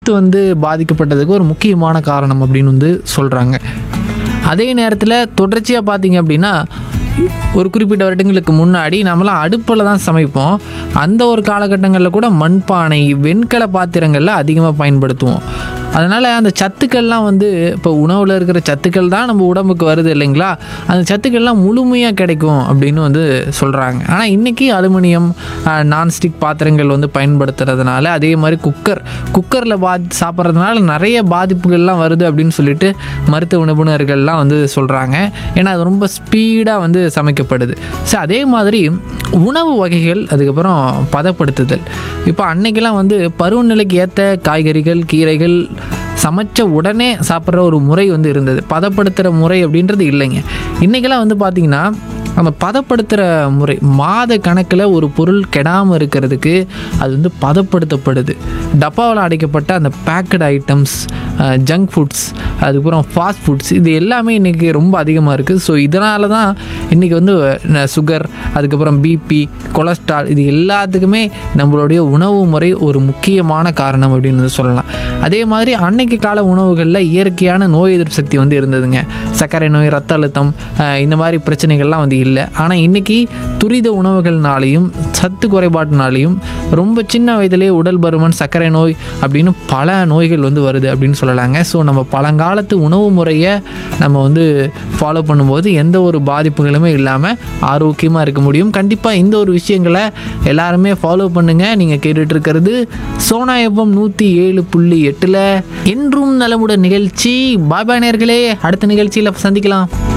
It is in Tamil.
ஹெல்த் வந்து பாதிக்கப்பட்டதுக்கு ஒரு முக்கியமான காரணம் அப்படின்னு வந்து சொல்கிறாங்க அதே நேரத்தில் தொடர்ச்சியாக பார்த்தீங்க அப்படின்னா ஒரு குறிப்பிட்ட வருடங்களுக்கு முன்னாடி நம்மலாம் அடுப்பில் தான் சமைப்போம் அந்த ஒரு காலகட்டங்களில் கூட மண்பானை வெண்கல பாத்திரங்களில் அதிகமாக பயன்படுத்துவோம் அதனால் அந்த சத்துக்கள்லாம் வந்து இப்போ உணவில் இருக்கிற சத்துக்கள் தான் நம்ம உடம்புக்கு வருது இல்லைங்களா அந்த சத்துக்கள்லாம் முழுமையாக கிடைக்கும் அப்படின்னு வந்து சொல்கிறாங்க ஆனால் இன்றைக்கி அலுமினியம் நான்ஸ்டிக் பாத்திரங்கள் வந்து பயன்படுத்துறதுனால அதே மாதிரி குக்கர் குக்கரில் பா சாப்பிட்றதுனால நிறைய பாதிப்புகள்லாம் வருது அப்படின்னு சொல்லிட்டு மருத்துவ நிபுணர்கள்லாம் வந்து சொல்கிறாங்க ஏன்னா அது ரொம்ப ஸ்பீடாக வந்து சமைக்கப்படுது ஸோ அதே மாதிரி உணவு வகைகள் அதுக்கப்புறம் பதப்படுத்துதல் இப்போ அன்னைக்கெல்லாம் வந்து பருவநிலைக்கு ஏற்ற காய்கறிகள் கீரைகள் சமைச்ச உடனே சாப்பிட்ற ஒரு முறை வந்து இருந்தது பதப்படுத்துகிற முறை அப்படின்றது இல்லைங்க இன்றைக்கெல்லாம் வந்து பார்த்திங்கன்னா அந்த பதப்படுத்துகிற முறை மாத கணக்கில் ஒரு பொருள் கெடாமல் இருக்கிறதுக்கு அது வந்து பதப்படுத்தப்படுது டப்பாவில் அடைக்கப்பட்ட அந்த பேக்கட் ஐட்டம்ஸ் ஜங்க் ஃபுட்ஸ் அதுக்கப்புறம் ஃபாஸ்ட் ஃபுட்ஸ் இது எல்லாமே இன்றைக்கி ரொம்ப அதிகமாக இருக்குது ஸோ இதனால தான் இன்றைக்கி வந்து சுகர் அதுக்கப்புறம் பிபி கொலஸ்ட்ரால் இது எல்லாத்துக்குமே நம்மளுடைய உணவு முறை ஒரு முக்கியமான காரணம் அப்படின்னு வந்து சொல்லலாம் அதே மாதிரி அன்னைக்கு கால உணவுகளில் இயற்கையான நோய் எதிர்ப்பு சக்தி வந்து இருந்ததுங்க சர்க்கரை நோய் ரத்த அழுத்தம் அஹ் இந்த மாதிரி பிரச்சனைகள்லாம் வந்து இல்லை ஆனால் இன்றைக்கி துரித உணவுகள்னாலையும் சத்து குறைபாட்டினாலையும் ரொம்ப சின்ன வயதிலே உடல் பருமன் சர்க்கரை நோய் அப்படின்னு பல நோய்கள் வந்து வருது அப்படின்னு சொல்லலாங்க ஸோ நம்ம பழங்காலத்து உணவு முறையை நம்ம வந்து ஃபாலோ பண்ணும்போது எந்த ஒரு பாதிப்புகளுமே இல்லாமல் ஆரோக்கியமாக இருக்க முடியும் கண்டிப்பாக இந்த ஒரு விஷயங்களை எல்லாருமே ஃபாலோ பண்ணுங்கள் நீங்கள் கேட்டுட்டு இருக்கிறது சோனா எஃப்எம் நூற்றி ஏழு புள்ளி எட்டில் என்றும் நலமுடன் நிகழ்ச்சி பாய் பாய் நேர்களே அடுத்த நிகழ்ச்சியில் சந்திக்கலாம்